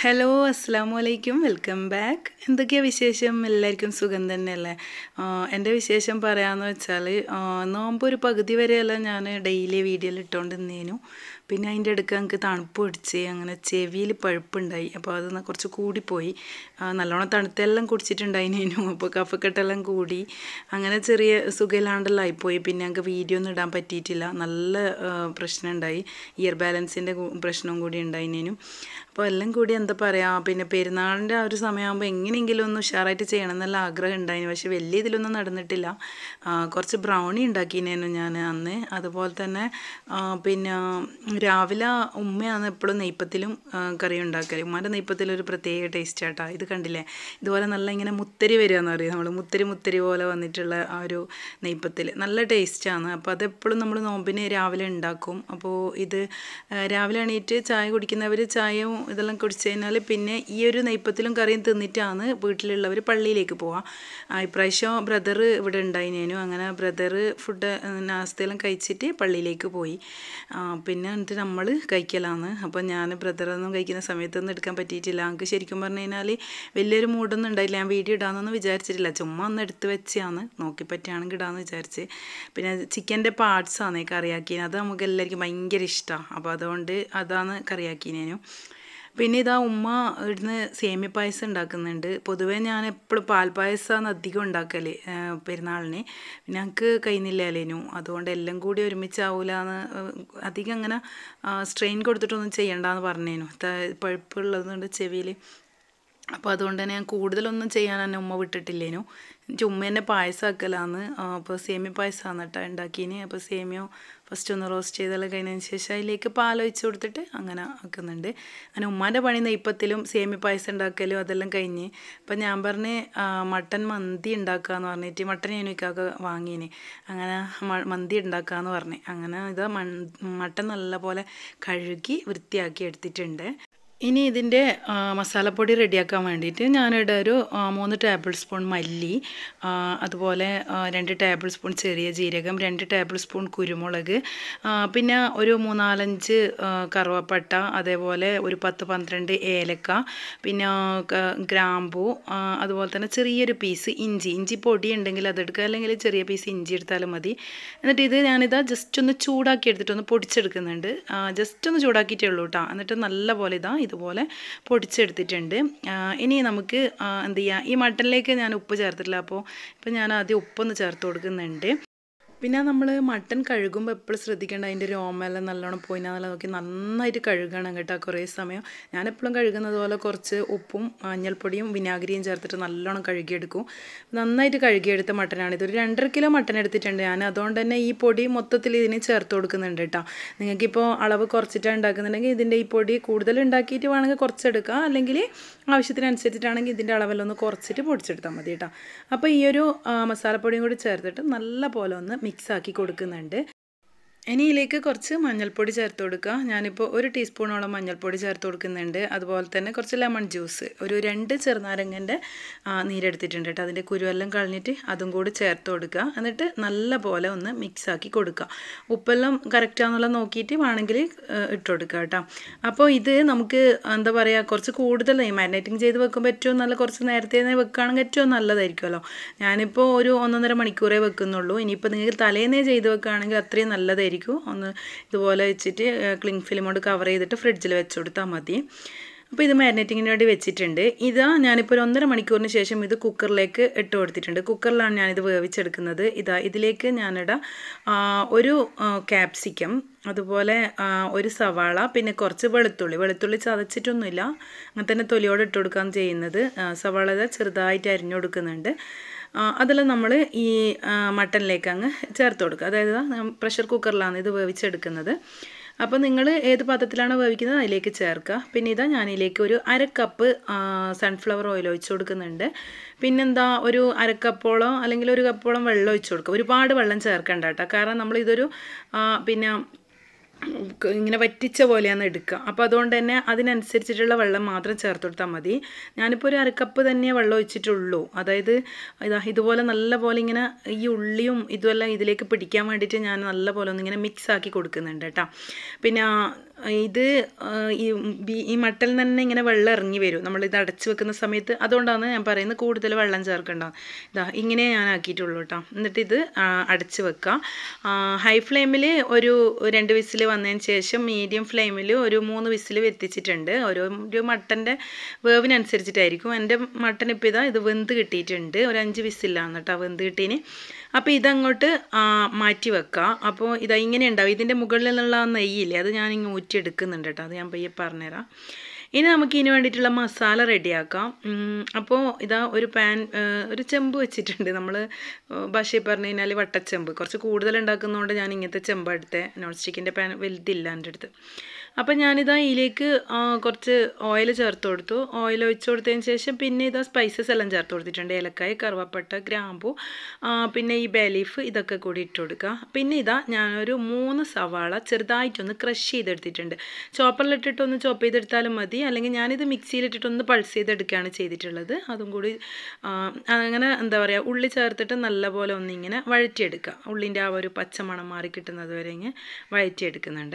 hello അസ്സാം വലൈക്കും welcome back എന്തൊക്കെയാണ് വിശേഷം എല്ലാവർക്കും സുഖം തന്നെയല്ലേ ആ, എൻ്റെ വിശേഷം പറയാമെന്ന് വെച്ചാൽ നോമ്പ് ഒരു പകുതി വരെയല്ല ഞാൻ ഡെയിലി വീഡിയോയിൽ ഇട്ടുകൊണ്ടിരുന്നേനു പിന്നെ അതിൻ്റെ ഇടയ്ക്ക് എനിക്ക് തണുപ്പ് പിടിച്ച് അങ്ങനെ ചെവിയിൽ പഴുപ്പുണ്ടായി അപ്പോൾ അത് ന- കുറച്ച് കൂടിപ്പോയി ആ, നല്ലോണം തണുത്തെല്ലാം കുടിച്ചിട്ടുണ്ടായിനേനു അപ്പോൾ കഫക്കെട്ടെല്ലാം കൂടി അങ്ങനെ ചെറിയ സുഖമില്ലാണ്ടെല്ലാം ആയിപ്പോയി പിന്നെ ഞങ്ങൾക്ക് വീഡിയോ ഒന്നും ഇടാൻ പറ്റിയിട്ടില്ല നല്ല ആ, പ്രശ്നമുണ്ടായി ഇയർ ബാലൻസിൻ്റെ പ്രശ്നവും കൂടി ഉണ്ടായിനേനു അപ്പോൾ എല്ലാം കൂടി എന്താ പറയുക പിന്നെ പെരുന്നാളിൻ്റെ ആ ഒരു സമയമാകുമ്പോൾ എങ്ങനെയെങ്കിലും ഒന്ന് ഉഷാറായിട്ട് ചെയ്യണം എന്നുള്ള ആഗ്രഹം ഉണ്ടായിന് പക്ഷെ വലിയ ഇതിലൊന്നും നടന്നിട്ടില്ല ആ, കുറച്ച് ബ്രൗണി ഉണ്ടാക്കിനേനു ഞാൻ അന്ന് അതുപോലെ തന്നെ ആ, പിന്നെ രാവിലെ ഉമ്മയാണ് എപ്പോഴും നെയ്പ്പത്തിലും ആ, കറി ഉണ്ടാക്കൽ ഉമ്മാൻ്റെ നെയ്പ്പത്തിൽ ഒരു പ്രത്യേക ടേസ്റ്റ് ആട്ടാ ഇത് കണ്ടില്ലേ ഇതുപോലെ നല്ല ഇങ്ങനെ മുത്തരി വരിക എന്ന് പറയും നമ്മൾ മുത്തരി മുത്തരി പോലെ വന്നിട്ടുള്ള ആ ഒരു നെയ്പ്പത്തിൽ നല്ല ടേസ്റ്റാണ് അപ്പോൾ അതെപ്പോഴും നമ്മൾ നോമ്പിന് രാവിലെ ഉണ്ടാക്കും അപ്പോൾ ഇത് ആ, രാവിലെ എണീറ്റ് ചായ കുടിക്കുന്നവർ ചായയും ഇതെല്ലാം കുടിച്ച് കഴിഞ്ഞാൽ പിന്നെ ഈ ഒരു നെയ്പ്പത്തിലും കറിയും തിന്നിട്ടാണ് വീട്ടിലുള്ളവർ പള്ളിയിലേക്ക് പോവുക ആ, ഇപ്രാവശ്യം ബ്രദർ ഇവിടെ ഉണ്ടായിനേനു അങ്ങനെ ബ്രദർ ഫുഡ് നാസ്തയെല്ലാം കഴിച്ചിട്ട് പള്ളിയിലേക്ക് പോയി ആ, പിന്നെ എന്നിട്ട് നമ്മൾ കഴിക്കലാണ് അപ്പോൾ ഞാൻ ബ്രദറൊന്നും കഴിക്കുന്ന സമയത്തൊന്നും എടുക്കാൻ പറ്റിയിട്ടില്ല എനിക്ക് ശരിക്കും പറഞ്ഞു കഴിഞ്ഞാൽ വലിയൊരു മൂഡൊന്നും ഉണ്ടായില്ല ഞാൻ വീഡിയോ ഇടാമെന്നൊന്നും വിചാരിച്ചിട്ടില്ല ചുമ്മാ ഒന്ന് എടുത്ത് വെച്ചാണ് നോക്കി പറ്റുകയാണെങ്കിൽ ഇടാമെന്ന് വിചാരിച്ച് പിന്നെ ചിക്കൻ്റെ പാർട്സാണ് കറിയാക്കിയത് അത് നമുക്ക് എല്ലാവർക്കും ഭയങ്കര ഇഷ്ടമാണ് അപ്പോൾ അതുകൊണ്ട് അതാണ് കറിയാക്കിനേനു പിന്നെ ഇതാ ഉമ്മ ഇവിടുന്ന് സേമിയ പായസം ഉണ്ടാക്കുന്നുണ്ട് പൊതുവേ ഞാൻ എപ്പോഴും പാൽപ്പായസമാണ് അധികം ഉണ്ടാക്കൽ പെരുന്നാളിന് പിന്നെ ഞങ്ങൾക്ക് കഴിയുന്നില്ലേനു അതുകൊണ്ട് എല്ലാം കൂടി ഒരുമിച്ചാവൂല എന്ന് അധികം അങ്ങനെ സ്ട്രെയിൻ കൊടുത്തിട്ടൊന്നും ചെയ്യണ്ടെന്ന് പറഞ്ഞേനു ത- പഴുപ്പുള്ളതുകൊണ്ട് ചെവിയിൽ അപ്പോൾ അതുകൊണ്ട് തന്നെ ഞാൻ കൂടുതലൊന്നും ചെയ്യാൻ എന്നെ ഉമ്മ വിട്ടിട്ടില്ലേനു ചുമ്മ തന്നെ പായസമാക്കലാന്ന് അപ്പോൾ സേമിയ പായസമാണ് കേട്ടോ ഉണ്ടാക്കീന് അപ്പോൾ സേമിയോ ഫസ്റ്റ് ഒന്ന് റോസ്റ്റ് ചെയ്തെല്ലാം കഴിഞ്ഞതിന് ശേഷം അതിലേക്ക് പാലൊഴിച്ച് കൊടുത്തിട്ട് അങ്ങനെ ആക്കുന്നുണ്ട് അങ്ങനെ ഉമ്മാൻ്റെ പണി നെയ്പ്പത്തിലും സേമിയ പായസം ഉണ്ടാക്കലും അതെല്ലാം കഴിഞ്ഞ് അപ്പം ഞാൻ പറഞ്ഞ് ആ, മട്ടൻ മന്തി ഉണ്ടാക്കാന്ന് പറഞ്ഞിട്ട് മട്ടൻ എനിക്കൊക്കെ വാങ്ങീന് അങ്ങനെ മ- മന്തി ഉണ്ടാക്കാന്ന് പറഞ്ഞ് അങ്ങനെ ഇത് മൺ മട്ടൻ നല്ലപോലെ കഴുകി വൃത്തിയാക്കി എടുത്തിട്ടുണ്ട് ഇനി ഇതിൻ്റെ ആ, മസാലപ്പൊടി റെഡിയാക്കാൻ വേണ്ടിയിട്ട് ഞാനിവിടെ ഒരു ആ, മൂന്ന് ടേബിൾ സ്പൂൺ മല്ലി ആ, അതുപോലെ ആ, രണ്ട് ടേബിൾ സ്പൂൺ ചെറിയ ജീരകം രണ്ട് ടേബിൾ സ്പൂൺ കുരുമുളക് ആ, പിന്നെ ഒരു മൂന്നാലഞ്ച് ആ, കറുവപ്പട്ട അതേപോലെ ഒരു പത്ത് പന്ത്രണ്ട് ഏലക്ക പിന്നെ ക- ഗ്രാമ്പൂ ആ, അതുപോലെ തന്നെ ചെറിയൊരു പീസ് ഇഞ്ചി ഇഞ്ചി പൊടി ഉണ്ടെങ്കിൽ അതെടുക്കുക അല്ലെങ്കിൽ ചെറിയ പീസ് ഇഞ്ചി എടുത്താലും മതി എന്നിട്ട് ഇത് ഞാനിതാ ജസ്റ്റ് ഒന്ന് ചൂടാക്കി എടുത്തിട്ട് ഒന്ന് പൊടിച്ചെടുക്കുന്നുണ്ട് ജസ്റ്റ് ഒന്ന് ചൂടാക്കിയിട്ടേ ഉള്ളൂ കേട്ടോ എന്നിട്ട് നല്ല പോലെ ഇതാ ഇതുപോലെ പൊടിച്ചെടുത്തിട്ടുണ്ട് ആ, ഇനി നമുക്ക് ആ, എന്ത് ചെയ്യുക ഈ മട്ടനിലേക്ക് ഞാൻ ഉപ്പ് ചേർത്തിട്ടില്ല അപ്പോൾ ഇപ്പം ഞാൻ ആദ്യം ഉപ്പൊന്ന് ചേർത്ത് കൊടുക്കുന്നുണ്ട് പിന്നെ നമ്മൾ മട്ടൻ കഴുകുമ്പോൾ എപ്പോഴും ശ്രദ്ധിക്കേണ്ട അതിൻ്റെ രോമെല്ലാം നല്ലോണം പോയിനാന്നല്ല നോക്കി നന്നായിട്ട് കഴുകണം കേട്ടോ കുറേ സമയം ഞാൻ എപ്പോഴും കഴുകുന്നത് പോലെ കുറച്ച് ഉപ്പും മഞ്ഞൾപ്പൊടിയും വിനാഗിരിയും ചേർത്തിട്ട് നല്ലോണം കഴുകിയെടുക്കും നന്നായിട്ട് കഴുകിയെടുത്ത മട്ടനാണ് ഇതൊരു രണ്ടര കിലോ മട്ടൻ എടുത്തിട്ടുണ്ട് ഞാൻ അതുകൊണ്ട് തന്നെ ഈ പൊടി മൊത്തത്തിൽ ഇതിന് ചേർത്ത് കൊടുക്കുന്നുണ്ട് കേട്ടോ നിങ്ങൾക്കിപ്പോൾ അളവ് കുറച്ചിട്ടാണ് ഉണ്ടാക്കുന്നുണ്ടെങ്കിൽ ഇതിൻ്റെ ഈ പൊടി കൂടുതൽ ഉണ്ടാക്കിയിട്ട് വേണമെങ്കിൽ കുറച്ചെടുക്കുക അല്ലെങ്കിൽ ആവശ്യത്തിനനുസരിച്ചിട്ടാണെങ്കിൽ ഇതിൻ്റെ അളവെല്ലാം കുറച്ചിട്ട് പൊടിച്ചെടുത്താൽ മതി കേട്ടോ അപ്പോൾ ഈ ഒരു ആ, മസാലപ്പൊടിയും കൂടി ചേർത്തിട്ട് നല്ല പോലെ ഒന്ന് മിക്സ് ആക്കി കൊടുക്കുന്നുണ്ട് ഇനി ഇതിലേക്ക് കുറച്ച് മഞ്ഞൾപ്പൊടി ചേർത്ത് കൊടുക്കുക ഞാനിപ്പോൾ ഒരു ടീസ്പൂണോളം മഞ്ഞൾപ്പൊടി ചേർത്ത് കൊടുക്കുന്നുണ്ട് അതുപോലെ തന്നെ കുറച്ച് ലെമൺ ജ്യൂസ് ഒരു രണ്ട് ചെറുനാരങ്ങൻ്റെ ആ, നീരെടുത്തിട്ടുണ്ട് കേട്ടോ അതിൻ്റെ കുരുവെല്ലാം കളഞ്ഞിട്ട് അതും കൂടി ചേർത്ത് കൊടുക്കുക എന്നിട്ട് നല്ല പോലെ ഒന്ന് മിക്സ് ആക്കി കൊടുക്കുക ഉപ്പെല്ലാം കറക്റ്റാണെന്നുള്ള നോക്കിയിട്ട് വേണമെങ്കിൽ ഇട്ട് കൊടുക്കുക കേട്ടോ അപ്പോൾ ഇത് നമുക്ക് എന്താ പറയുക കുറച്ച് കൂടുതൽ മാരിനേറ്റിംഗ് ചെയ്ത് വെക്കുമ്പോൾ ഏറ്റവും നല്ല കുറച്ച് നേരത്തെ തന്നെ വെക്കുകയാണെങ്കിൽ ഏറ്റവും നല്ലതായിരിക്കുമല്ലോ ഞാനിപ്പോൾ ഒരു ഒന്നൊന്നര മണിക്കൂറേ വെക്കുന്നുള്ളൂ ഇനിയിപ്പോൾ നിങ്ങൾക്ക് തലേന്നേ ചെയ്ത് വെക്കുകയാണെങ്കിൽ അത്രയും നല്ലതായിരിക്കും ഒന്ന് ഇതുപോലെ വെച്ചിട്ട് ക്ലിങ് ഫിലിം കൊണ്ട് കവർ ചെയ്തിട്ട് ഫ്രിഡ്ജിൽ വെച്ച് കൊടുത്താൽ മതി അപ്പോൾ ഇത് മാരിനേറ്റിങ്ങിന് വേണ്ടി വെച്ചിട്ടുണ്ട് ഇതാ ഞാനിപ്പോൾ ഒരു ഒന്നര മണിക്കൂറിന് ശേഷം ഇത് കുക്കറിലേക്ക് ഇട്ട് കൊടുത്തിട്ടുണ്ട് കുക്കറിലാണ് ഞാനിത് വേവിച്ചെടുക്കുന്നത് ഇതാ ഇതിലേക്ക് ഞാനിടാം ആ, ഒരു ക്യാപ്സിക്കം അതുപോലെ ആ, ഒരു സവാള പിന്നെ കുറച്ച് വെളുത്തുള്ളി വെളുത്തുള്ളി ചതച്ചിട്ടൊന്നുമില്ല അങ്ങനെ തന്നെ തൊലിയോടെ ഇട്ട് കൊടുക്കാൻ ചെയ്യുന്നത് ആ, സവാള ഇതാ ചെറുതായിട്ട് അരിഞ്ഞു കൊടുക്കുന്നുണ്ട് ആ, അതെല്ലാം നമ്മൾ ഈ ആ, മട്ടനിലേക്ക് അങ്ങ് ചേർത്ത് കൊടുക്കുക അതായത് പ്രഷർ കുക്കറിലാണ് ഇത് വേവിച്ചെടുക്കുന്നത് അപ്പോൾ നിങ്ങൾ ഏത് പാത്രത്തിലാണോ വേവിക്കുന്നത് അതിലേക്ക് ചേർക്കുക പിന്നെ ഇതാ ഞാനിതിലേക്ക് ഒരു അര കപ്പ് സൺഫ്ലവർ ഓയിൽ ഒഴിച്ച് കൊടുക്കുന്നുണ്ട് പിന്നെന്താ ഒരു അരക്കപ്പോളം അല്ലെങ്കിൽ ഒരു കപ്പോളം വെള്ളം ഒഴിച്ച് കൊടുക്കുക ഒരുപാട് വെള്ളം ചേർക്കണ്ട കേട്ടോ കാരണം നമ്മളിതൊരു ആ, പിന്നെ ക- ഇങ്ങനെ വറ്റിച്ച പോലെയാണ് എടുക്കുക അപ്പോൾ അതുകൊണ്ട് തന്നെ അതിനനുസരിച്ചിട്ടുള്ള വെള്ളം മാത്രം ചേർത്ത് കൊടുത്താൽ മതി ഞാനിപ്പോൾ ഒരു അരക്കപ്പ് തന്നെ വെള്ളം ഒഴിച്ചിട്ടുള്ളൂ അതായത് ഇതാ ഇതുപോലെ നല്ല പോലെ ഇങ്ങനെ ഈ ഉള്ളിയും ഇതുമെല്ലാം ഇതിലേക്ക് പിടിക്കാൻ വേണ്ടിയിട്ട് ഞാൻ നല്ല പോലെ ഒന്ന് ഇങ്ങനെ മിക്സ് ആക്കി കൊടുക്കുന്നുണ്ട് കേട്ടോ പിന്നെ ഇത് ആ, ഈ ബി- ഈ മട്ടൽ തന്നെ ഇങ്ങനെ വെള്ളം ഇറങ്ങി വരും നമ്മൾ ഇത് അടച്ചു വെക്കുന്ന സമയത്ത് അതുകൊണ്ടാണ് ഞാൻ പറയുന്നത് കൂടുതൽ വെള്ളം ചേർക്കണ്ട ഇതാ ഇങ്ങനെ ഞാൻ ആക്കിയിട്ടുള്ളൂ കേട്ടോ എന്നിട്ട് ഇത് ആ, അടച്ച് വെക്കുക ഹൈ ഫ്ലെയിമിൽ ഒരു രണ്ട് വിസിൽ വന്നതിന് ശേഷം മീഡിയം ഫ്ലെയിമിൽ ഒരു മൂന്ന് വിസിൽ വെത്തിച്ചിട്ടുണ്ട് ഒരു ഒരു മട്ടൻ്റെ വേവിനനുസരിച്ചിട്ടായിരിക്കും എൻ്റെ മട്ടൻ ഇപ്പോൾ ഇതാ ഇത് വെന്ത് കിട്ടിയിട്ടുണ്ട് ഒരു അഞ്ച് വിസിലാണ് കേട്ടോ വെന്ത് കിട്ടീന് അപ്പോൾ ഇതങ്ങോട്ട് ആ, മാറ്റി വെക്കുക അപ്പോൾ ഇതാ ഇങ്ങനെ ഉണ്ടാവും ഇതിൻ്റെ മുകളിൽ നിന്നുള്ള ആ നെയ്യില്ലേ അത് ഞാൻ ഇങ്ങ് ഊറ്റിയെടുക്കുന്നുണ്ട് കേട്ടോ അത് ഞാൻ പയ്യെ പറഞ്ഞുതരാം ഇനി നമുക്ക് ഇതിന് വേണ്ടിയിട്ടുള്ള മസാല റെഡിയാക്കാം അപ്പോൾ ഇതാ ഒരു പാൻ ഒരു ചെമ്പ് വെച്ചിട്ടുണ്ട് നമ്മൾ ഭാഷയിൽ പറഞ്ഞു കഴിഞ്ഞാൽ വട്ടച്ചെമ്പ് കുറച്ച് കൂടുതൽ ഉണ്ടാക്കുന്നതുകൊണ്ട് ഞാൻ ഇങ്ങനത്തെ ചെമ്പ് എടുത്തേ നോൺ സ്റ്റിക്കിൻ്റെ പാൻ വലുതില്ല എൻ്റെ അടുത്ത് അപ്പം ഞാനിതാ ഇതിലേക്ക് ആ, കുറച്ച് ഓയിൽ ചേർത്ത് കൊടുത്തു ഓയിൽ ഒഴിച്ച് കൊടുത്തതിന് ശേഷം പിന്നെ ഇതാ സ്പൈസസ് എല്ലാം ചേർത്ത് കൊടുത്തിട്ടുണ്ട് ഏലക്കായ കറുവപ്പട്ട ഗ്രാമ്പു ആ, പിന്നെ ഈ ബേ ലീഫ് ഇതൊക്കെ കൂടി ഇട്ട് കൊടുക്കുക പിന്നെ ഇതാ ഞാനൊരു മൂന്ന് സവാള ചെറുതായിട്ടൊന്ന് ക്രഷ് ചെയ്തെടുത്തിട്ടുണ്ട് ചോപ്പറിലിട്ടിട്ടൊന്ന് ചോപ്പ് ചെയ്തെടുത്താലും മതി അല്ലെങ്കിൽ ഞാനിത് മിക്സിയിലിട്ടിട്ടൊന്ന് പൾസ് ചെയ്തെടുക്കുകയാണ് ചെയ്തിട്ടുള്ളത് അതും കൂടി ആ, അങ്ങനെ എന്താ പറയുക ഉള്ളി ചേർത്തിട്ട് നല്ലപോലെ ഒന്നിങ്ങനെ വഴറ്റിയെടുക്കുക ഉള്ളിൻ്റെ ആ ഒരു പച്ചമണം മാറി കിട്ടുന്നത് വരെ ഇങ്ങനെ വഴറ്റിയെടുക്കുന്നുണ്ട്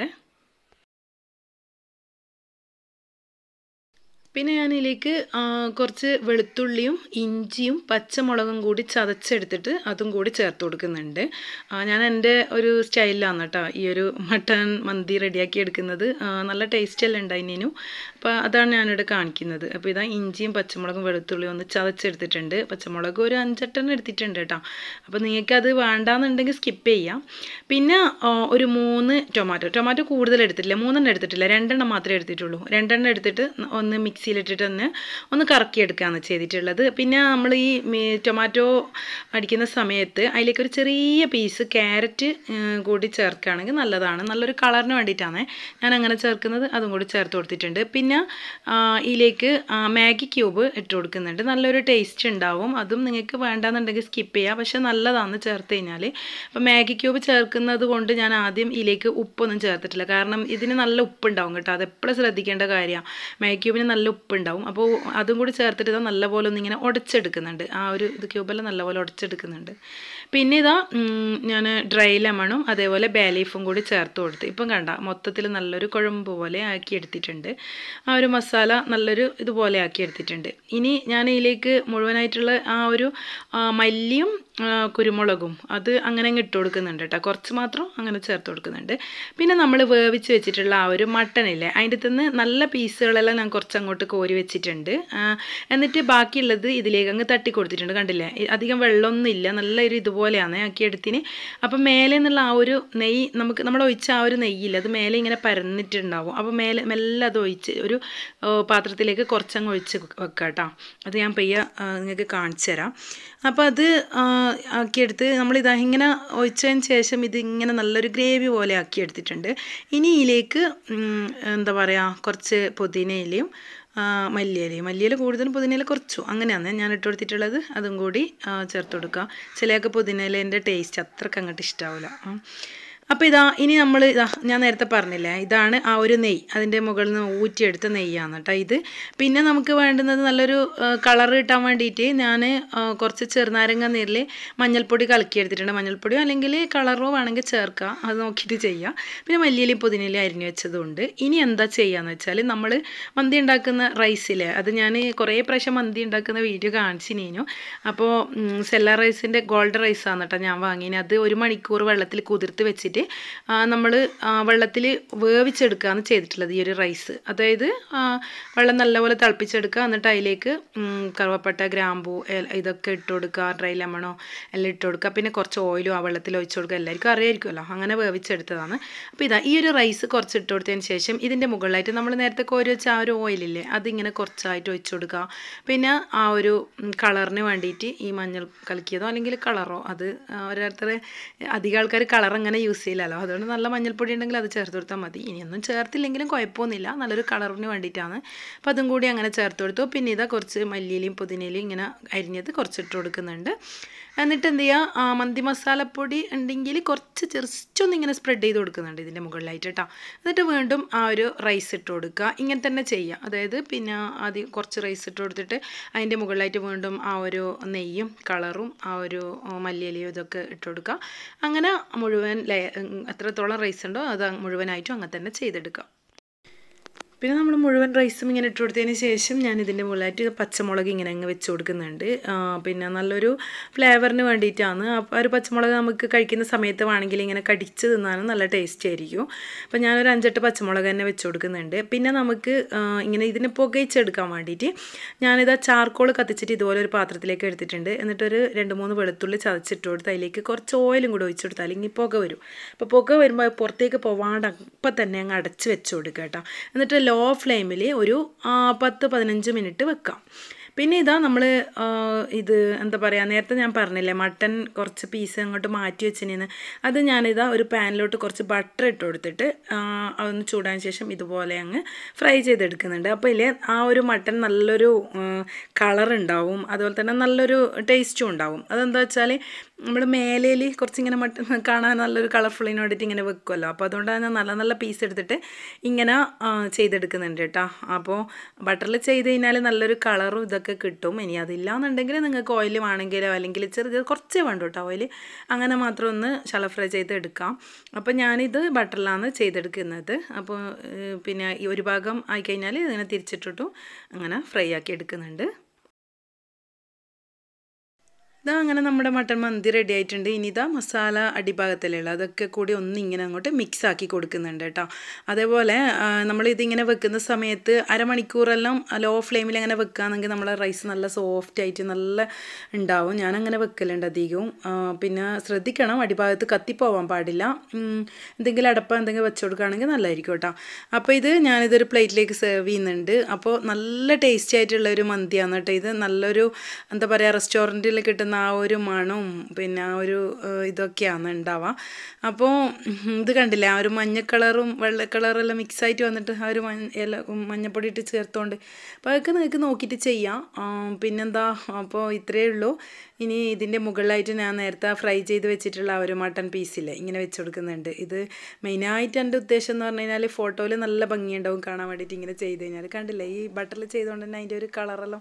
പിന്നെ ഞാനിതിലേക്ക് ആ, കുറച്ച് വെളുത്തുള്ളിയും ഇഞ്ചിയും പച്ചമുളകും കൂടി ചതച്ചെടുത്തിട്ട് അതും കൂടി ചേർത്ത് കൊടുക്കുന്നുണ്ട് ആ, ഞാൻ എൻ്റെ ഒരു സ്റ്റൈലിലാണ് കേട്ടോ ഈ ഒരു മട്ടൻ മന്തി റെഡിയാക്കി എടുക്കുന്നത് ആ, നല്ല ടേസ്റ്റ് എല്ലാം ഉണ്ടായിനു അപ്പോൾ അതാണ് ഞാനിവിടെ കാണിക്കുന്നത് അപ്പോൾ ഇതാ ഇഞ്ചിയും പച്ചമുളകും വെളുത്തുള്ളിയും ഒന്ന് ചതച്ചെടുത്തിട്ടുണ്ട് പച്ചമുളക് ഒരു അഞ്ചെട്ടെണ്ണം എടുത്തിട്ടുണ്ട് കേട്ടോ അപ്പോൾ നിങ്ങൾക്ക് അത് വേണ്ടാന്നുണ്ടെങ്കിൽ സ്കിപ്പ് ചെയ്യാം പിന്നെ ആ, ഒരു മൂന്ന് ടൊമാറ്റോ ടൊമാറ്റോ കൂടുതൽ എടുത്തിട്ടില്ല മൂന്നെണ്ണം എടുത്തിട്ടില്ല രണ്ടെണ്ണം മാത്രമേ എടുത്തിട്ടുള്ളൂ രണ്ടെണ്ണം എടുത്തിട്ട് ഒന്ന് മിക്സിയിലിട്ടിട്ട് ഒന്ന് ഒന്ന് കറക്കിയെടുക്കുകയാണ് ചെയ്തിട്ടുള്ളത് പിന്നെ നമ്മൾ ഈ മി- ടൊമാറ്റോ അടിക്കുന്ന സമയത്ത് അതിലേക്ക് ഒരു ചെറിയ പീസ് ക്യാരറ്റ് കൂടി ചേർക്കുകയാണെങ്കിൽ നല്ലതാണ് നല്ലൊരു കളറിന് വേണ്ടിയിട്ടാണ് ഞാൻ അങ്ങനെ ചേർക്കുന്നത് അതും കൂടി ചേർത്ത് കൊടുത്തിട്ടുണ്ട് പിന്നെ ആ, ഇതിലേക്ക് ആ, മാഗി ക്യൂബ് ഇട്ട് കൊടുക്കുന്നുണ്ട് നല്ലൊരു ടേസ്റ്റ് ഉണ്ടാവും അതും നിങ്ങൾക്ക് വേണ്ടാന്നുണ്ടെങ്കിൽ സ്കിപ്പ് ചെയ്യാം പക്ഷെ നല്ലതാണ് ചേർത്ത് കഴിഞ്ഞാൽ അപ്പോൾ മാഗി ക്യൂബ് ചേർക്കുന്നത് കൊണ്ട് ഞാൻ ആദ്യം ഇതിലേക്ക് ഉപ്പൊന്നും ചേർത്തിട്ടില്ല കാരണം ഇതിന് നല്ല ഉപ്പുണ്ടാവും കേട്ടോ അത് എപ്പോഴും ശ്രദ്ധിക്കേണ്ട കാര്യമാണ് മാഗി ക്യൂബിന് നല്ല ഉപ്പുണ്ടാവും അപ്പോൾ അതും കൂടി ചേർത്തിട്ട് ഇതാ നല്ലപോലെ ഒന്നിങ്ങനെ ഉടച്ചെടുക്കുന്നുണ്ട് ആ ഒരു ഇത് ക്യൂബെല്ലാം നല്ലപോലെ ഉടച്ചെടുക്കുന്നുണ്ട് പിന്നെ ഇതാ ഞാൻ ഡ്രൈ ലെമണും അതേപോലെ ബേലീഫും കൂടി ചേർത്ത് കൊടുത്ത് ഇപ്പം കണ്ട മൊത്തത്തിൽ നല്ലൊരു കുഴമ്പ് പോലെ ആക്കി എടുത്തിട്ടുണ്ട് ആ ഒരു മസാല നല്ലൊരു ഇതുപോലെ ആക്കി എടുത്തിട്ടുണ്ട് ഇനി ഞാൻ ഇതിലേക്ക് മുഴുവനായിട്ടുള്ള ആ ഒരു ആ, മല്ലിയും ആ, കുരുമുളകും അത് അങ്ങനെ അങ്ങ് ഇട്ട് കൊടുക്കുന്നുണ്ട് കേട്ടോ കുറച്ച് മാത്രം അങ്ങനെ ചേർത്ത് കൊടുക്കുന്നുണ്ട് പിന്നെ നമ്മൾ വേവിച്ച് വെച്ചിട്ടുള്ള ആ ഒരു മട്ടനില്ലേ അതിൻ്റെ നിന്ന് നല്ല പീസുകളെല്ലാം ഞാൻ കുറച്ച് അങ്ങോട്ട് കോരി വെച്ചിട്ടുണ്ട് ആ, എന്നിട്ട് ബാക്കിയുള്ളത് ഇതിലേക്ക് അങ്ങ് തട്ടി കൊടുത്തിട്ടുണ്ട് കണ്ടില്ലേ ഇ- അധികം വെള്ളമൊന്നും ഇല്ല നല്ലൊരു ഇതുപോലെയാണ് ആക്കി എടുത്തിന് അപ്പം മേലെ നിന്നുള്ള ആ ഒരു നെയ്യ് നമുക്ക് നമ്മൾ ഒഴിച്ച ആ ഒരു നെയ്യില്ല അത് മേലെ ഇങ്ങനെ പരന്നിട്ടുണ്ടാവും അപ്പോൾ മേലെ മെല്ലെ അത് ഒഴിച്ച് ഒരു ആ, പാത്രത്തിലേക്ക് കുറച്ചങ്ങ് ഒഴിച്ച് വെക്കുക കേട്ടോ അത് ഞാൻ പയ്യ നിങ്ങൾക്ക് കാണിച്ചു തരാം അപ്പോൾ അത് ആ, ആക്കിയെടുത്ത് നമ്മളിതാ ഇങ്ങനെ ഒഴിച്ചതിന് ശേഷം ഇത് ഇങ്ങനെ നല്ലൊരു ഗ്രേവി പോലെ ആക്കിയെടുത്തിട്ടുണ്ട് ഇനി ഇതിലേക്ക് ഉം, എന്താ പറയുക കുറച്ച് പുതിനയിലയും ആ, മല്ലിയിലയും മല്ലിയില കൂടുതലും പുതിനയില കുറച്ചു അങ്ങനെയാണ് ഞാൻ ഇട്ട് കൊടുത്തിട്ടുള്ളത് അതും കൂടി ആ, ചേർത്ത് കൊടുക്കുക ചിലയൊക്കെ പുതിനയിലേൻ്റെ ടേസ്റ്റ് അത്രക്ക് അങ്ങോട്ട് ഇഷ്ടാവില്ല അപ്പോൾ ഇതാ ഇനി നമ്മൾ ഇതാ ഞാൻ നേരത്തെ പറഞ്ഞില്ലേ ഇതാണ് ആ ഒരു നെയ്യ് അതിൻ്റെ മുകളിൽ നിന്ന് ഊറ്റിയെടുത്ത നെയ്യാണ് കേട്ടോ ഇത് പിന്നെ നമുക്ക് വേണ്ടുന്നത് നല്ലൊരു കളർ കിട്ടാൻ വേണ്ടിയിട്ട് ഞാൻ കുറച്ച് ചെറുനാരങ്ങ നീരിൽ മഞ്ഞൾപ്പൊടി കലക്കിയെടുത്തിട്ടുണ്ട് മഞ്ഞൾപ്പൊടിയോ അല്ലെങ്കിൽ കളറോ വേണമെങ്കിൽ ചേർക്കുക അത് നോക്കിയിട്ട് ചെയ്യുക പിന്നെ മല്ലിയിലയും പുതിനയിലയും അരിഞ്ഞു വെച്ചതുണ്ട് ഇനി എന്താ ചെയ്യുകയെന്ന് വെച്ചാൽ നമ്മൾ മന്തി ഉണ്ടാക്കുന്ന റൈസില്ലേ അത് ഞാൻ കുറേ പ്രാവശ്യം മന്തി ഉണ്ടാക്കുന്ന വീഡിയോ കാണിച്ചിനു അപ്പോൾ സെല്ല റൈസിൻ്റെ ഗോൾഡ് റൈസാണ് കേട്ടോ ഞാൻ വാങ്ങിയത് അത് ഒരു മണിക്കൂർ വെള്ളത്തിൽ കുതിർത്ത് വെച്ചിട്ട് നമ്മൾ വെള്ളത്തിൽ വേവിച്ചെടുക്കുകയാണ് ചെയ്തിട്ടുള്ളത് ഈ ഒരു റൈസ് അതായത് ആ, വെള്ളം നല്ലപോലെ തിളപ്പിച്ചെടുക്കുക എന്നിട്ട് അതിലേക്ക് ഉം, കറുവപ്പട്ട ഗ്രാമ്പൂ ഏല- ഇതൊക്കെ ഇട്ട് കൊടുക്കുക ഡ്രൈ ലെമണോ എല്ലാം ഇട്ട് കൊടുക്കുക പിന്നെ കുറച്ച് ഓയിലും ആ വെള്ളത്തിൽ ഒഴിച്ച് കൊടുക്കുക എല്ലാവർക്കും അറിയായിരിക്കുമല്ലോ അങ്ങനെ വേവിച്ചെടുത്തതാണ് അപ്പോൾ ഇതാ ഈ ഒരു റൈസ് കുറച്ച് ഇട്ട് കൊടുത്തതിന് ശേഷം ഇതിൻ്റെ മുകളിലായിട്ട് നമ്മൾ നേരത്തെ കോരി വെച്ച ആ ഒരു ഓയിലില്ലേ അതിങ്ങനെ കുറച്ചായിട്ട് ഒഴിച്ച് കൊടുക്കുക പിന്നെ ആ ഒരു കളറിന് വേണ്ടിയിട്ട് ഈ മഞ്ഞൾ കലക്കിയതോ അല്ലെങ്കിൽ കളറോ അത് ആ, ഓരോരുത്തർ അധികം ആൾക്കാർ കളർ അങ്ങനെ യൂസ് ചെയ്യില്ലല്ലോ അതുകൊണ്ട് നല്ല മഞ്ഞൾപ്പൊടി ഉണ്ടെങ്കിൽ അത് ചേർത്ത് കൊടുത്താൽ മതി ഇനിയൊന്നും ചേർത്തില്ലെങ്കിലും കുഴപ്പമൊന്നുമില്ല നല്ലൊരു കളറിന് വേണ്ടിയിട്ടാണ് അപ്പോൾ അതും കൂടി അങ്ങനെ ചേർത്ത് കൊടുത്തു പിന്നെ ഇതാ കുറച്ച് മല്ലിയിലയും പുതിനയിലയും ഇങ്ങനെ അരിഞ്ഞത് കുറച്ച് ഇട്ട് കൊടുക്കുന്നുണ്ട് എന്നിട്ട് എന്ത് ചെയ്യുക ആ, മന്തി മസാലപ്പൊടി ഉണ്ടെങ്കിൽ കുറച്ച് ജസ്റ്റ് ഒന്ന് ഇങ്ങനെ സ്പ്രെഡ് ചെയ്ത് കൊടുക്കുന്നുണ്ട് ഇതിൻ്റെ മുകളിലായിട്ട് കേട്ടോ എന്നിട്ട് വീണ്ടും ആ ഒരു റൈസ് ഇട്ട് കൊടുക്കുക ഇങ്ങനെ തന്നെ ചെയ്യുക അതായത് പിന്നെ ആദ്യം കുറച്ച് റൈസ് ഇട്ട് കൊടുത്തിട്ട് അതിൻ്റെ മുകളിലായിട്ട് വീണ്ടും ആ ഒരു നെയ്യും കളറും ആ ഒരു ആ, മല്ലിയിലയും ഇതൊക്കെ ഇട്ട് കൊടുക്കുക അങ്ങനെ മുഴുവൻ ലയ എത്രത്തോളം റൈസ് ഉണ്ടോ അത് മുഴുവനായിട്ടും അങ്ങനെ തന്നെ ചെയ്തെടുക്കുക പിന്നെ നമ്മൾ മുഴുവൻ റൈസും ഇങ്ങനെ ഇട്ട് കൊടുത്തതിന് ശേഷം ഞാൻ ഇതിൻ്റെ മുകളിലായിട്ട് പച്ചമുളക് ഇങ്ങനെ അങ്ങ് വെച്ച് കൊടുക്കുന്നുണ്ട് ആ, പിന്നെ നല്ലൊരു ഫ്ലേവറിന് വേണ്ടിയിട്ടാണ് അപ്പോൾ ആ ഒരു പച്ചമുളക് നമുക്ക് കഴിക്കുന്ന സമയത്ത് വേണമെങ്കിൽ ഇങ്ങനെ കടിച്ച് തിന്നാനും നല്ല ടേസ്റ്റ് ആയിരിക്കും അപ്പോൾ ഞാനൊരു അഞ്ചെട്ട് പച്ചമുളക് തന്നെ വെച്ച് കൊടുക്കുന്നുണ്ട് പിന്നെ നമുക്ക് ആ, ഇങ്ങനെ ഇതിനെ പുകയിച്ചെടുക്കാൻ വേണ്ടിയിട്ട് ഞാനിത് ചാർക്കോൾ കത്തിച്ചിട്ട് ഇതുപോലെ ഒരു പാത്രത്തിലേക്ക് എടുത്തിട്ടുണ്ട് എന്നിട്ടൊരു രണ്ട് മൂന്ന് വെളുത്തുള്ളി ചതച്ചിട്ട് കൊടുത്ത് അതിലേക്ക് കുറച്ച് ഓയിലും കൂടെ ഒഴിച്ചു കൊടുത്താൽ അല്ലെങ്കിൽ പുക വരും അപ്പോൾ പുക വരുമ്പോൾ പുറത്തേക്ക് പോവാണ്ട് അപ്പം തന്നെ അങ്ങ് അടച്ച് വെച്ച് കൊടുക്കുക കേട്ടോ എന്നിട്ട് ലോ ഫ്ലെയിമിൽ ഒരു ആ, പത്ത് പതിനഞ്ച് മിനിറ്റ് വെക്കാം പിന്നെ ഇതാ നമ്മൾ ഇത് എന്താ പറയുക നേരത്തെ ഞാൻ പറഞ്ഞില്ലേ മട്ടൻ കുറച്ച് പീസ് അങ്ങോട്ട് മാറ്റി വെച്ചിന് അത് ഞാനിതാ ഒരു പാനിലോട്ട് കുറച്ച് ബട്ടർ ഇട്ട് കൊടുത്തിട്ട് ആ, അതൊന്ന് ചൂടാൻ ശേഷം ഇതുപോലെ അങ്ങ് ഫ്രൈ ചെയ്തെടുക്കുന്നുണ്ട് അപ്പോൾ ഇല്ലേ ആ ഒരു മട്ടൻ നല്ലൊരു കളർ ഉണ്ടാവും അതുപോലെ തന്നെ നല്ലൊരു ടേസ്റ്റും ഉണ്ടാവും അതെന്താ വെച്ചാൽ നമ്മൾ മേലേൽ കുറച്ചിങ്ങനെ മട്ടൻ കാണാൻ നല്ലൊരു കളർഫുള്ളിന് വേണ്ടിയിട്ട് ഇങ്ങനെ വെക്കുമല്ലോ അപ്പോൾ അതുകൊണ്ടാണ് ഞാൻ നല്ല നല്ല പീസ് എടുത്തിട്ട് ഇങ്ങനെ ആ, ചെയ്തെടുക്കുന്നുണ്ട് കേട്ടോ അപ്പോൾ ബട്ടറിൽ ചെയ്ത് കഴിഞ്ഞാൽ നല്ലൊരു കളറും ഇതൊക്കെ കിട്ടും ഇനി അതില്ലാന്നുണ്ടെങ്കിൽ നിങ്ങൾക്ക് ഓയിൽ വേണമെങ്കിലോ അല്ലെങ്കിൽ ചെറിയ കുറച്ചേ വേണ്ടു കേട്ടോ ഓയിൽ അങ്ങനെ മാത്രം ഒന്ന് ശല ഫ്രൈ ചെയ്ത് എടുക്കാം അപ്പോൾ ഞാനിത് ബട്ടറിലാണ് ചെയ്തെടുക്കുന്നത് അപ്പോൾ ഏഹ്, പിന്നെ ഈ ഒരു ഭാഗം ആയിക്കഴിഞ്ഞാൽ ഇങ്ങനെ തിരിച്ചിട്ടിട്ടു അങ്ങനെ ഫ്രൈ ആക്കി എടുക്കുന്നുണ്ട് ഇതാ അങ്ങനെ നമ്മുടെ മട്ടൻ മന്തി റെഡി ആയിട്ടുണ്ട് ഇനി ഇതാ മസാല അടിഭാഗത്തിലുള്ള അതൊക്കെ കൂടി ഒന്ന് ഇങ്ങനെ അങ്ങോട്ട് മിക്സ് ആക്കി കൊടുക്കുന്നുണ്ട് കേട്ടോ അതേപോലെ നമ്മൾ ഇതിങ്ങനെ വെക്കുന്ന സമയത്ത് അരമണിക്കൂറെല്ലാം ലോ ഫ്ലെയിമിൽ അങ്ങനെ വെക്കുകയാണെങ്കിൽ നമ്മളെ റൈസ് നല്ല സോഫ്റ്റ് ആയിട്ട് നല്ല ഉണ്ടാവും ഞാൻ അങ്ങനെ വെക്കലുണ്ട് അധികവും ആ, പിന്നെ ശ്രദ്ധിക്കണം അടിഭാഗത്ത് കത്തിപ്പോവാൻ പാടില്ല ഉം, എന്തെങ്കിലും അടപ്പ എന്തെങ്കിലും വെച്ച് കൊടുക്കുകയാണെങ്കിൽ നല്ലതായിരിക്കും കേട്ടോ അപ്പോൾ ഇത് ഞാനിതൊരു പ്ലേറ്റിലേക്ക് സെർവ് ചെയ്യുന്നുണ്ട് അപ്പോൾ നല്ല ടേസ്റ്റി ആയിട്ടുള്ള ഒരു മന്തിയാണ് കേട്ടോ ഇത് നല്ലൊരു എന്താ പറയുക റെസ്റ്റോറൻറ്റിൽ കിട്ടുന്ന ആ ഒരു മണവും പിന്നെ ആ ഒരു ഏഹ്, ഇതൊക്കെയാണ് ഉണ്ടാവുക അപ്പോൾ ഉം, ഇത് കണ്ടില്ലേ ആ ഒരു മഞ്ഞ കളറും വെള്ള കളറെല്ലാം മിക്സ് ആയിട്ട് വന്നിട്ട് ആ ഒരു മഞ്ഞ ഇല മഞ്ഞപ്പൊടി ഇട്ട് ചേർത്തുകൊണ്ട് അപ്പോൾ അതൊക്കെ നിങ്ങൾക്ക് നോക്കിയിട്ട് ചെയ്യാം ആ, പിന്നെന്താ അപ്പോൾ ഇത്രയേ ഉള്ളൂ ഇനി ഇതിൻ്റെ മുകളിലായിട്ട് ഞാൻ നേരത്തെ ഫ്രൈ ചെയ്ത് വെച്ചിട്ടുള്ള ആ ഒരു മട്ടൺ പീസില്ലേ ഇങ്ങനെ വെച്ച് കൊടുക്കുന്നുണ്ട് ഇത് മെയിനായിട്ട് എൻ്റെ ഉദ്ദേശം എന്ന് പറഞ്ഞു കഴിഞ്ഞാൽ ഫോട്ടോയിൽ നല്ല ഭംഗിയുണ്ടാവും കാണാൻ വേണ്ടിയിട്ട് ഇങ്ങനെ ചെയ്ത് കഴിഞ്ഞാൽ കണ്ടില്ലേ ഈ ബട്ടറിൽ ചെയ്തുകൊണ്ട് തന്നെ അതിൻ്റെ ഒരു കളറെല്ലാം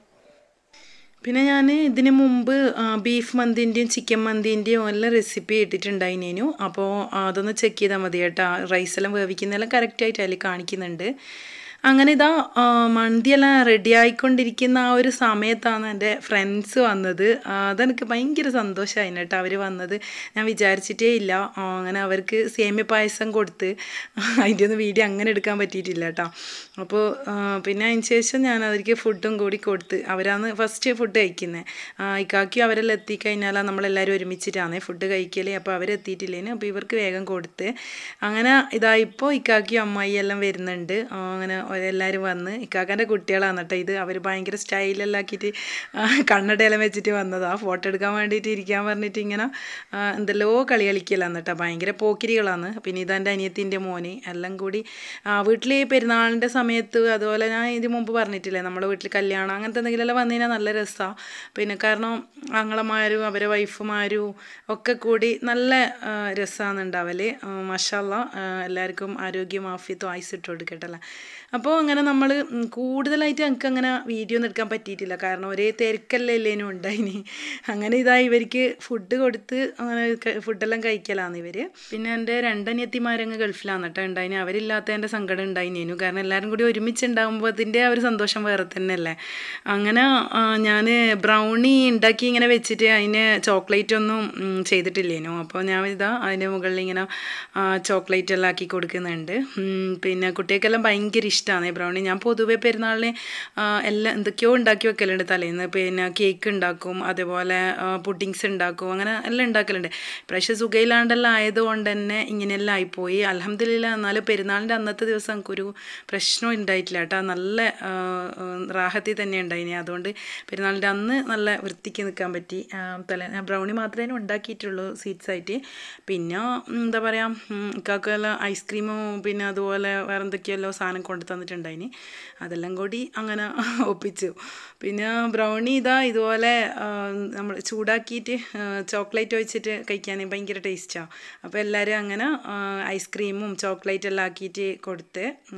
പിന്നെ ഞാൻ ഇതിന് മുമ്പ് ആ, ബീഫ് മന്തിൻ്റെയും ചിക്കൻ മന്തിൻ്റെയും എല്ലാം റെസിപ്പി ഇട്ടിട്ടുണ്ടായിനു അപ്പോൾ അതൊന്ന് ചെക്ക് ചെയ്താൽ മതി കേട്ടോ റൈസെല്ലാം വേവിക്കുന്നതെല്ലാം കറക്റ്റായിട്ട് അതിൽ കാണിക്കുന്നുണ്ട് അങ്ങനെ ഇതാ ആ, മന്തിയെല്ലാം റെഡി ആയിക്കൊണ്ടിരിക്കുന്ന ആ ഒരു സമയത്താണ് എൻ്റെ ഫ്രണ്ട്സ് വന്നത് ആ, അതെനിക്ക് ഭയങ്കര സന്തോഷമായി കേട്ടോ അവർ വന്നത് ഞാൻ വിചാരിച്ചിട്ടേ ഇല്ല ആ, അങ്ങനെ അവർക്ക് സേമിയ പായസം കൊടുത്ത് അതിൻ്റെ ഒന്നും വീഡിയോ അങ്ങനെ എടുക്കാൻ പറ്റിയിട്ടില്ല കേട്ടോ അപ്പോൾ ആ, പിന്നെ അതിന് ശേഷം ഞാൻ അവർക്ക് ഫുഡും കൂടി കൊടുത്ത് അവരാണ് ഫസ്റ്റ് ഫുഡ് കഴിക്കുന്നത് ഇക്കാക്കി അവരെല്ലാം എത്തിക്കഴിഞ്ഞാൽ നമ്മളെല്ലാവരും ഒരുമിച്ചിട്ടാണ് ഫുഡ് കഴിക്കൽ അപ്പോൾ അവരെത്തിയിട്ടില്ലേന് അപ്പോൾ ഇവർക്ക് വേഗം കൊടുത്ത് അങ്ങനെ ഇതാ ഇപ്പോൾ ഇക്കാക്കിയും അമ്മായി എല്ലാം വരുന്നുണ്ട് ആ, അങ്ങനെ എല്ലാവരും വന്ന് ഇക്കാക്കാൻ്റെ കുട്ടികളാണ് കേട്ടോ ഇത് അവർ ഭയങ്കര സ്റ്റൈലെല്ലാം ആക്കിയിട്ട് ആ, കണ്ണടയെല്ലാം വെച്ചിട്ട് വന്നതാണ് ഫോട്ടോ എടുക്കാൻ വേണ്ടിയിട്ട് ഇരിക്കാൻ പറഞ്ഞിട്ട് ഇങ്ങനെ ആ, എന്തെല്ലോ കളി കളിക്കലാണ് കേട്ടോ ഭയങ്കര പോക്കിരികളാണ് പിന്നെ ഇതെൻ്റെ അനിയത്തിൻ്റെ മോന് എല്ലാം കൂടി വീട്ടിൽ പെരുന്നാളിൻ്റെ സമയത്ത് അതുപോലെ ഞാൻ ഇതിന് മുമ്പ് പറഞ്ഞിട്ടില്ലേ നമ്മുടെ വീട്ടിൽ കല്യാണം അങ്ങനത്തെ എന്തെങ്കിലുമെല്ലാം വന്നു കഴിഞ്ഞാൽ നല്ല രസമാണ് പിന്നെ കാരണം ആങ്ങളമാരും അവരെ വൈഫുമാരും ഒക്കെ കൂടി നല്ല രസമാണ് ഉണ്ടാവല് മഷാല്ല എല്ലാവർക്കും ആരോഗ്യം ആഫിയത്തും ആയുസ് ഇട്ട് കൊടുക്കട്ടല്ലേ അപ്പോൾ അങ്ങനെ നമ്മൾ കൂടുതലായിട്ട് ഞങ്ങൾക്ക് അങ്ങനെ വീഡിയോ ഒന്നും എടുക്കാൻ പറ്റിയിട്ടില്ല കാരണം ഒരേ തിരക്കല്ലേ ഇല്ലേനും ഉണ്ടായിനി അങ്ങനെ ഇതാ ഇവർക്ക് ഫുഡ് കൊടുത്ത് അങ്ങനെ ക- ഫുഡെല്ലാം കഴിക്കലാണ് ഇവർ പിന്നെ എൻ്റെ രണ്ടനിയത്തിമാരങ്ങ് ഗൾഫിലാണ് കേട്ടോ ഉണ്ടായിന് അവരില്ലാത്തതിൻ്റെ സങ്കടം ഉണ്ടായിനേനു കാരണം എല്ലാവരും കൂടി ഒരുമിച്ച് ഉണ്ടാകുമ്പോൾ അതിൻ്റെ ആ ഒരു സന്തോഷം വേറെ തന്നെയല്ലേ അങ്ങനെ ഞാൻ ബ്രൗണി ഉണ്ടാക്കി ഇങ്ങനെ വെച്ചിട്ട് അതിന് ചോക്ലേറ്റ് ഒന്നും ഉം, ചെയ്തിട്ടില്ലേനു അപ്പോൾ ഞാൻ ഇതാ അതിൻ്റെ മുകളിൽ ഇങ്ങനെ ചോക്ലേറ്റ് എല്ലാം ആക്കി കൊടുക്കുന്നുണ്ട് ഉം, പിന്നെ കുട്ടികൾക്കെല്ലാം ഭയങ്കര ഇഷ്ടമാണ് ബ്രൗണി ഞാൻ പൊതുവെ പെരുന്നാളിന് ആ, എല്ലാം എന്തൊക്കെയോ ഉണ്ടാക്കി വെക്കലുണ്ട് തലേന്ന് പിന്നെ കേക്ക് ഉണ്ടാക്കും അതേപോലെ പുഡിങ്സ് ഉണ്ടാക്കും അങ്ങനെ എല്ലാം ഉണ്ടാക്കലുണ്ട് ഇപ്രാവശ്യം സുഖയിലാണ്ടെല്ലാം ആയതുകൊണ്ട് തന്നെ ഇങ്ങനെയെല്ലാം ആയിപ്പോയി അലഹമ്മദില്ല എന്നാലും പെരുന്നാളിൻ്റെ അന്നത്തെ ദിവസം നമുക്കൊരു പ്രശ്നം ഉണ്ടായിട്ടില്ല കേട്ടോ നല്ല ആ, ആ, റാഹത്തിൽ തന്നെ ഉണ്ടായിനി അതുകൊണ്ട് പെരുന്നാളിൻ്റെ അന്ന് നല്ല വൃത്തിക്ക് നിൽക്കാൻ പറ്റി ആ, തലേ ഞാൻ ബ്രൗണി മാത്രമേ ഉണ്ടാക്കിയിട്ടുള്ളൂ സ്വീറ്റ്സ് ആയിട്ട് പിന്നെ ഉം, എന്താ പറയുക ഇക്കാക്കെല്ലാം ഐസ്ക്രീമും പിന്നെ അതുപോലെ വേറെ എന്തൊക്കെയല്ലോ സാധനം കൊണ്ട് തന്നിട്ടുണ്ടായിനി അതെല്ലാം കൂടി അങ്ങനെ ഒപ്പിച്ചു പിന്നെ ബ്രൗണി ഇതാ ഇതുപോലെ നമ്മൾ ചൂടാക്കിയിട്ട് ചോക്ലേറ്റ് ഒഴിച്ചിട്ട് കഴിക്കാൻ ഭയങ്കര ടേസ്റ്റാണ് അപ്പോൾ എല്ലാവരും അങ്ങനെ ഐസ്ക്രീമും ചോക്ലേറ്റ് എല്ലാം ആക്കിയിട്ട് കൊടുത്ത്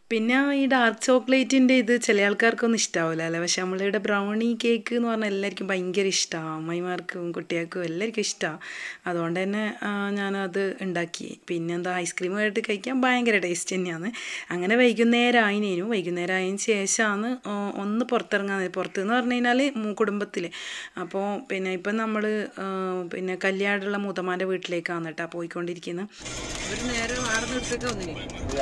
പിന്നെ ഈ ഡാർക്ക് ചോക്ലേറ്റിൻ്റെ ഇത് ചില ആൾക്കാർക്കൊന്നും ഇഷ്ടാവില്ല അല്ലേ പക്ഷെ നമ്മളിവിടെ ബ്രൗണി കേക്ക് എന്ന് പറഞ്ഞാൽ എല്ലാവർക്കും ഭയങ്കര ഇഷ്ടമാണ് അമ്മമാർക്കും കുട്ടികൾക്കും എല്ലാവർക്കും ഇഷ്ടമാണ് അതുകൊണ്ട് തന്നെ ആ, ഞാനത് ഉണ്ടാക്കി പിന്നെ എന്താ ഐസ്ക്രീമായിട്ട് കഴിക്കാൻ ഭയങ്കര ടേസ്റ്റ് തന്നെയാണ് അങ്ങനെ വൈകുന്നേരം ആയിനേനു വൈകുന്നേരം ആയതിന് ശേഷമാണ് ഒന്ന് പുറത്തിറങ്ങാൻ പുറത്ത് എന്ന് പറഞ്ഞു കഴിഞ്ഞാൽ കുടുംബത്തിൽ അപ്പോൾ പിന്നെ ഇപ്പം നമ്മൾ പിന്നെ കല്യാണമുള്ള മൂത്തമാൻ്റെ വീട്ടിലേക്കാണ് കേട്ടോ പോയിക്കൊണ്ടിരിക്കുന്നത് ഇവര് നേരെ ആടെ നിർത്തേക്ക് വന്നിനി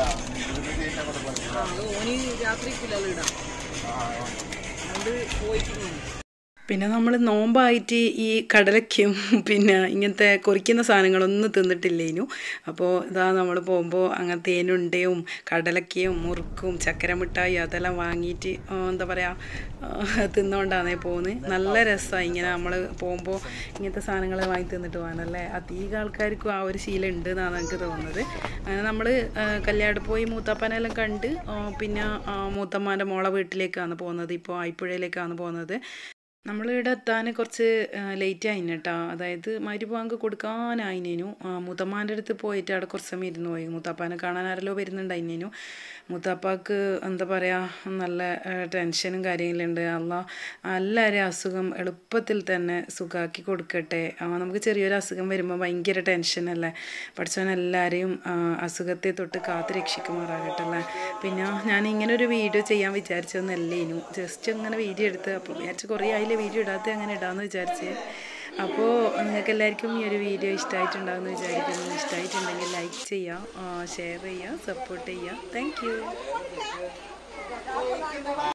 ആ അത് ഓന് രാത്രിക്കില്ലല്ലോ ഇടാം അതുകൊണ്ട് പോയിട്ട് പിന്നെ നമ്മൾ നോമ്പായിട്ട് ഈ കടലയ്ക്കും പിന്നെ ഇങ്ങനത്തെ കൊറിക്കുന്ന സാധനങ്ങളൊന്നും തിന്നിട്ടില്ലേനു അപ്പോൾ ഇതാ നമ്മൾ പോകുമ്പോൾ അങ്ങനെ തേനുണ്ടയും കടലക്കയും മുറുക്കും ചക്കര മിഠായി അതെല്ലാം വാങ്ങിയിട്ട് ആ, എന്താ പറയുക തിന്നുകൊണ്ടാണേ പോകുന്നത് നല്ല രസമാണ് ഇങ്ങനെ നമ്മൾ പോകുമ്പോൾ ഇങ്ങനത്തെ സാധനങ്ങൾ വാങ്ങി തിന്നിട്ട് പോകാനല്ലേ അധികം ആൾക്കാർക്കും ആ ഒരു ശീലം ഉണ്ട് എന്നാണ് എനിക്ക് തോന്നുന്നത് അങ്ങനെ നമ്മൾ കല്യാണം പോയി മൂത്താപ്പനെല്ലാം കണ്ട് ആ, പിന്നെ ആ, മൂത്തമ്മാൻ്റെ മോളെ വീട്ടിലേക്കാണ് പോകുന്നത് ഇപ്പോൾ ആയിപ്പുഴയിലേക്കാണ് പോകുന്നത് നമ്മളിവിടെ എത്താൻ കുറച്ച് ലേറ്റ് ആയിന് കേട്ടോ അതായത് മരുപാങ്ക് കൊടുക്കാനായിനേനു മുത്തമ്മാൻ്റെ അടുത്ത് പോയിട്ട് അവിടെ കുറച്ച് സമയം ഇരുന്ന് പോയി മുത്താപ്പാനെ കാണാൻ ആരല്ലോ വരുന്നുണ്ടായിനേനു മുത്താപ്പാക്ക് എന്താ പറയുക നല്ല ആ, ടെൻഷനും കാര്യങ്ങളുണ്ട് അല്ല എല്ലാവരും അസുഖം എളുപ്പത്തിൽ തന്നെ സുഖാക്കി കൊടുക്കട്ടെ ആ, നമുക്ക് ചെറിയൊരു അസുഖം വരുമ്പോൾ ഭയങ്കര ടെൻഷനല്ലേ പഠിച്ചവൻ എല്ലാവരെയും ആ, അസുഖത്തെ തൊട്ട് കാത്ത് രക്ഷിക്കുമാറാകട്ടെ അല്ലേ പിന്നെ ഞാൻ ഇങ്ങനെ ഒരു വീഡിയോ ചെയ്യാൻ വിചാരിച്ചതൊന്നല്ലേനു ജസ്റ്റ് ഇങ്ങനെ വീഡിയോ എടുത്ത് അപ്പോൾ വിചാരിച്ച് കുറേ ആയില്ലേ വീഡിയോ ഇടാത്ത അങ്ങനെ ഇടാമെന്ന് വിചാരിച്ച് അപ്പോൾ നിങ്ങൾക്ക് എല്ലാവർക്കും ഈ ഒരു വീഡിയോ ഇഷ്ടമായിട്ടുണ്ടാകുമെന്ന് വിചാരിക്കുന്നു ഇഷ്ടമായിട്ടുണ്ടെങ്കിൽ ലൈക്ക് ചെയ്യുക ഷെയർ ചെയ്യുക സപ്പോർട്ട് ചെയ്യുക താങ്ക്